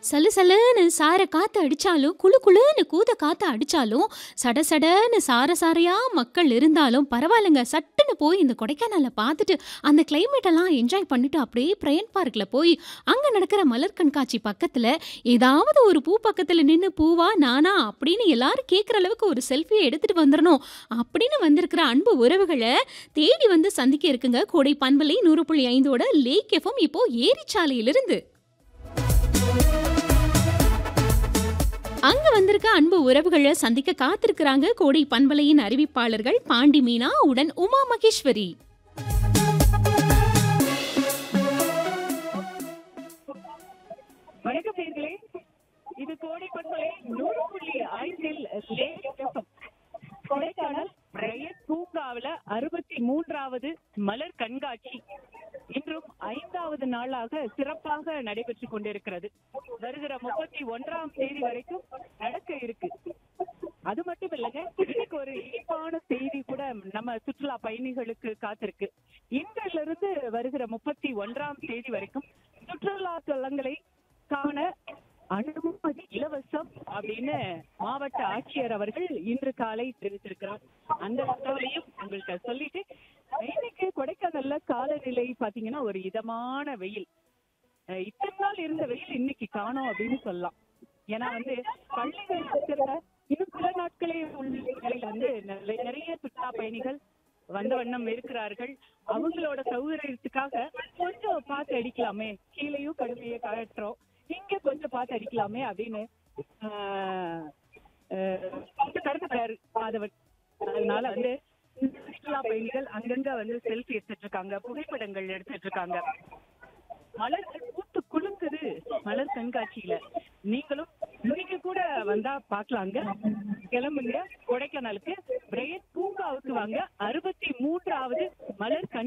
சலு சலுன்னு சார காத்து அடிச்சாலும், குளு குளுன்னு கூத காத்து அடிச்சாலும், சட சடன்னு சார சாரையா மக்கள் இருந்தாலும் பரவாயில்லங்க. சட்டுன்னு போய் இந்த கொடைக்கானல பார்த்துட்டு, அந்த கிளைமேட் எல்லாம் என்ஜாய் பண்ணிட்டு அப்படியே பிரையன்ட் பார்க்ல போய், அங்க நடக்கிற மலர் கண்காட்சி பக்கத்துல, ஏதாவது ஒரு பூ பக்கத்துல நின்னு பூவா, நானா அப்படின்னு எல்லாரும் கேட்கிற அளவுக்கு ஒரு செல்ஃபிய எடுத்துட்டு வந்துரணும். அப்படின்னு வந்திருக்கிற அன்பு உறவுகள தேடி வந்து சந்திக்க இருக்குங்க. கோடை பண்பலை 100.5ஓட லேக் எஃப்எம் இப்போ ஏரிச்சாலையிலிருந்து. அங்க வந்திருக்க அன்பு உறவுகள சந்திக்க காத்திருக்கிறாங்க கோடை பண்பலையின் அறிவிப்பாளர்கள் பாண்டி மீனா உடன் உமா மகேஸ்வரி. வணக்கம் நேர்களே இது கோடை பண்பலை நூறு புள்ளி ஐந்தில் லேக் எஃப்எம். கொடைக்கானல் ரயத் பூங்காவில அறுபத்தி மூன்றாவது மலர் கண்காட்சி இன்றும் ஐந்தாவது நாளாக சிறப்பாக நடைபெற்றுக் கொண்டிருக்கிறது வருகிற முப்பத்தி ஒன்றாம் தேதி வரைக்கும் நடக்க இருக்கு அது மட்டும் இல்லைங்க இன்னைக்கு ஒரு இனிப்பான செய்தி கூட நம்ம சுற்றுலா பயணிகளுக்கு காத்திருக்கு இன்றிலிருந்து வருகிற முப்பத்தி ஒன்றாம் தேதி வரைக்கும் சுற்றுலா தலங்களை காண அனுமதி இலவசம் அப்படின்னு மாவட்ட ஆட்சியர் அவர்கள் இன்று காலை தெரிவித்திருக்கிறார் அந்த தகவலையும் உங்கள்கிட்ட சொல்லிட்டு இன்னைக்கு கொடைக்கானல்ல காலநிலை பாத்தீங்கன்னா ஒரு இதமான வெயில் அஹ் இத்தனை நாள் இருந்த வெயில் இன்னைக்கு காணோம் அப்படின்னு சொல்லலாம் ஏன்னா வந்து பள்ளிகள் இருக்கிற இன்னும் சில நாட்களே உள்ள நிலையில வந்து நிறைய நிறைய சுற்றுலா பயணிகள் வந்த வண்ணம் இருக்கிறார்கள் அவங்களோட சௌகரியத்துக்காக கொஞ்சம் பார்த்து அடிக்கலாமே கீழேயும் கடுமையை காட்டுறோம் இங்க கொஞ்சம் பார்த்து அடிக்கலாமே அப்படின்னு ஆஹ், ஆஹ், கொஞ்சம் கருத்துட்டாரு மாதவன் அதனால வந்து சுற்றுலா பயணிகள் அங்கங்க வந்து செல்ஃபி எடுத்துட்டு இருக்காங்க புகைப்படங்கள் எடுத்துட்டு இருக்காங்க மலர்கள் பூத்து குலுங்குது மலர் கண்காட்சியில நீங்களும் நீங்க கூட வந்தா பாக்கலாங்க கிளம்புங்க கொடைக்கானலுக்கு பிரையட் பூங்காவுக்கு வாங்க அறுபத்தி மூன்றாவது மலர் கண்